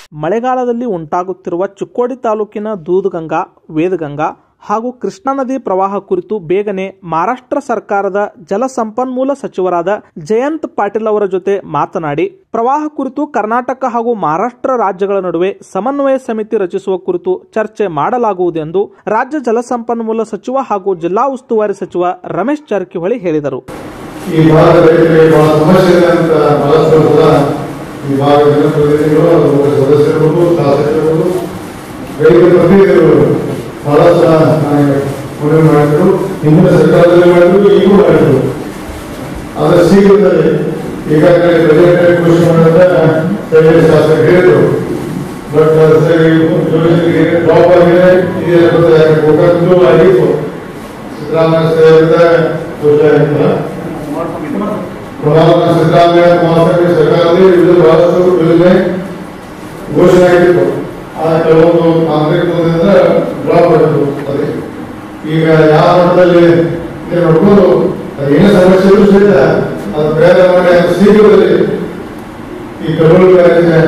ಮಳೆಗಾಲದಲ್ಲಿ ಉಂಟಾಗುತ್ತಿರುವ ಚಿಕ್ಕೋಡಿ ತಾಲೂಕಿನ ದೂದಗಂಗಾ ವೇದಗಂಗಾ ಹಾಗೂ ಕೃಷ್ಣಾ ನದಿ ಪ್ರವಾಹ ಕುರಿತು ಬೇಗನೆ ಮಹಾರಾಷ್ಟ್ರ ಸರ್ಕಾರದ ಜಲಸಂಪನ್ಮೂಲ ಸಚಿವರಾದ ಜಯಂತ್ ಪಾಟೀಲ್ ಅವರ ಜೊತೆ ಮಾತನಾಡಿ ಪ್ರವಾಹ ಕುರಿತು ಕರ್ನಾಟಕ ಹಾಗೂ ಮಹಾರಾಷ್ಟ್ರ ರಾಜ್ಯಗಳ ನಡುವೆ ಸಮನ್ವಯ ಸಮಿತಿ ರಚಿಸುವ ಕುರಿತು ಚರ್ಚೆ ಮಾಡಲಾಗುವುದೆಂದು ರಾಜ್ಯ ಜಲಸಂಪನ್ಮೂಲ ಸಚಿವ ಹಾಗೂ ಜಿಲ್ಲಾ ಉಸ್ತುವಾರಿ ಸಚಿವ ರಮೇಶ್ ಜಾರಕಿಹೊಳಿ ಹೇಳಿದರು ಈ ಭಾಗದ ರೈತರಿಗೆ ಬಹಳ ಸಮಸ್ಯೆ ಇದೆ ಅಂತ ಬಹಳಷ್ಟು ಕೂಡ ಈ ಭಾಗದ ಜನಪ್ರತಿನಿಧಿಗಳು ಅದರ ಸದಸ್ಯರುಗಳು ಶಾಸಕರುಗಳು ರೈತ ಪ್ರತಿನಿಧಿಗಳು ಬಹಳ ಸಲ ನನಗೆ ಮನವಿ ಮಾಡಿದ್ರು ಹಿಂದಿನ ಸರ್ಕಾರದಲ್ಲಿ ಮಾಡಿದ್ರು ಈಗೂ ಮಾಡಿದ್ರು ಅದರ ಶೀಘ್ರದಲ್ಲಿ ಈಗಾಗಲೇ ಬಜೆಟ್ ಘೋಷಣೆ ಮಾಡಿದ ಸ್ಥಳೀಯ ಶಾಸಕರು ಹೇಳಿದ್ರು ಬಟ್ ಸರಿ ಯೋಜನೆಗೆ ಡ್ರಾಪ್ ಆಗಿದೆ ಇದೇ ಗೋಕಾಕಲ್ಲೂ ಆಗಿತ್ತು ಸಿದ್ದರಾಮಯ್ಯ ಸೇರಿದ ಘೋಷಣೆ ಆಗಿಲ್ಲ ಪ್ರಧಾನ ಸಿದ್ದರಾಮಯ್ಯ ಕುಮಾರಸ್ವಾಮಿ ಸರ್ಕಾರದಲ್ಲಿ ವಿವಿಧ ಬಹಳಷ್ಟು ಯೋಜನೆ ಘೋಷಣೆ ಆಗಿತ್ತು ಆ ಕೆಲವೊಂದು ತಾಂತ್ರಿಕದಿಂದ ಡ್ರಾಪ್ ಆಗಿತ್ತು ಅದೇ ಈಗ ಯಾವ ಮಟ್ಟದಲ್ಲಿ ನೀವು ನೋಡ್ಕೊಂಡು ಅದು ಏನೇ ಸಮಸ್ಯೆ ಇದ್ರೂ ಸಹಿತ ಅದು ಪ್ರಯತ್ನ ಮಾಡಿ ಅದು ಶೀಘ್ರದಲ್ಲಿ ಈ ಕಡೂರು ಬ್ಯಾರೇಜ್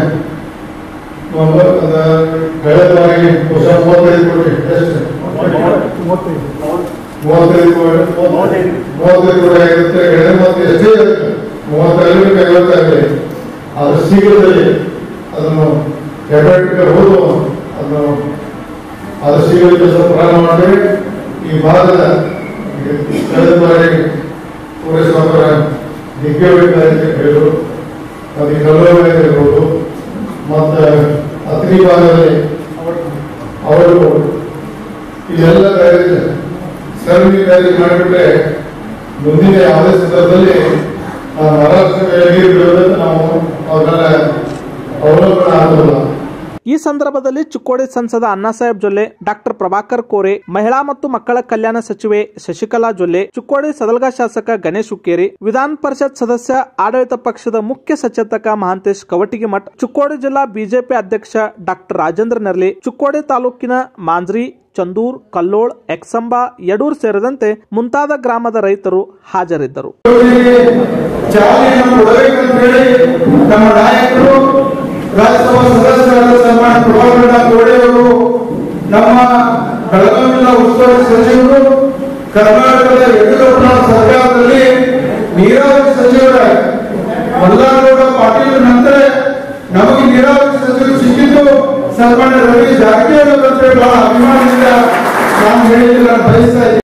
ಕಳೆದ ಬಾರಿ ವರ್ಷ ಮೂವತ್ತೈದು ಕೋಟಿ ಎಷ್ಟು ಮೂವತ್ತೈದು ಕೋಟಿ ಮೂವತ್ತೈದು ಕೋಟಿ ಆಗಿರುತ್ತೆ ಎರಡನೇ ಮತ್ತೆ ಎಷ್ಟೇ ಇರುತ್ತೆ ಮೂವತ್ತೈದು ಕೈಗೊಳ್ತಾಗಲಿ ಅದು ಶೀಘ್ರದಲ್ಲಿ ಅದನ್ನು ಕೆಪಾಟಿಗೆ ಹೋದು ಅದನ್ನು ಅದು ಶೀಘ್ರ ಕೆಲಸ ಪ್ರಾರಂಭ ಮಾಡಿ ಈ ಭಾಗದ ಕಳೆದ ಬಾರಿ ಪೂರೈಸುವ ದಿಗ್ಗಬೇಕಾಗಿ ಹೇಳಿದ್ರು ಅದು ಕಲ್ಲೂರು ಇರ್ಬೋದು ಮತ್ತು ಅಗ್ನಿ ಭಾಗದಲ್ಲಿ ಅವರು ಇದೆಲ್ಲ ಬ್ಯಾರೇಜ್ ಸರಣಿ ಬ್ಯಾರೇಜ್ ಮಾಡಿಬಿಟ್ರೆ ಮುಂದಿನ ಯಾವುದೇ ಸಂದರ್ಭದಲ್ಲಿ ಆ ಮಹಾರಾಷ್ಟ್ರ ನೀರು ಬಿಡೋದಕ್ಕೆ ನಾವು ಅವ್ರನ್ನ ಅವಲಂಬನೆ ಆಗೋದಿಲ್ಲ ಈ ಸಂದರ್ಭದಲ್ಲಿ ಚಿಕ್ಕೋಡಿ ಸಂಸದ ಅಣ್ಣಾಸಾಹೇಬ್ ಜೊಲ್ಲೆ ಡಾಕ್ಟರ್ ಪ್ರಭಾಕರ್ ಕೋರೆ ಮಹಿಳಾ ಮತ್ತು ಮಕ್ಕಳ ಕಲ್ಯಾಣ ಸಚಿವೆ ಶಶಿಕಲಾ ಜೊಲ್ಲೆ ಚಿಕ್ಕೋಡಿ ಸದಲ್ಗಾ ಶಾಸಕ ಗಣೇಶ್ ಹುಕ್ಕೇರಿ ವಿಧಾನ ಪರಿಷತ್ ಸದಸ್ಯ ಆಡಳಿತ ಪಕ್ಷದ ಮುಖ್ಯ ಸಚೇತಕ ಮಹಾಂತೇಶ್ ಕವಟಿಗಿಮಠ್ ಚಿಕ್ಕೋಡಿ ಜಿಲ್ಲಾ ಬಿಜೆಪಿ ಅಧ್ಯಕ್ಷ ಡಾಕ್ಟರ್ ರಾಜೇಂದ್ರ ನೆರ್ಲಿ ಚಿಕ್ಕೋಡಿ ತಾಲೂಕಿನ ಮಾಂಜ್ರಿ ಚಂದೂರ್ ಕಲ್ಲೋಳ್ ಎಕ್ಸಂಬ ಯಡೂರ್ ಸೇರಿದಂತೆ ಮುಂತಾದ ಗ್ರಾಮದ ರೈತರು ಹಾಜರಿದ್ದರು ಯೋಜನೆಗೆ ಚಾಲನೆಯನ್ನು ಕೊಡಬೇಕಂತ ಹೇಳಿ ನಮ್ಮ ನಾಯಕರು ರಾಜ್ಯಸಭಾ ಸದಸ್ಯರಾದ ಸನ್ಮಾನ ಪ್ರಭಾಕರ ಕೋಡೆ ಅವರು ನಮ್ಮ ಬೆಳಗಾವಿ ಜಿಲ್ಲಾ ಉಸ್ತುವಾರಿ ಸಚಿವರು ಕರ್ನಾಟಕದ ಯಡಿಯೂರಪ್ಪ ಸರ್ಕಾರದಲ್ಲಿ ನೀರಾವರಿ ಸಚಿವರಾಗಿ ಮಲ್ಲಾರಗೌಡ ಪಾಟೀಲ್ ನಂತರ ನಮಗೆ ನೀರಾವರಿ ಸಚಿವರು ಸಿಕ್ಕಿದ್ದು ಸನ್ಮಾನ್ಯ ರವಿ ಜಾರಕಿಹೊಳಿ ಅವರ ಬಹಳ ಅಭಿಮಾನದಿಂದ ನಾನು ಹೇಳಿದ್ರೆ ಬಯಸ್ತಾ ಇದ್ದೀನಿ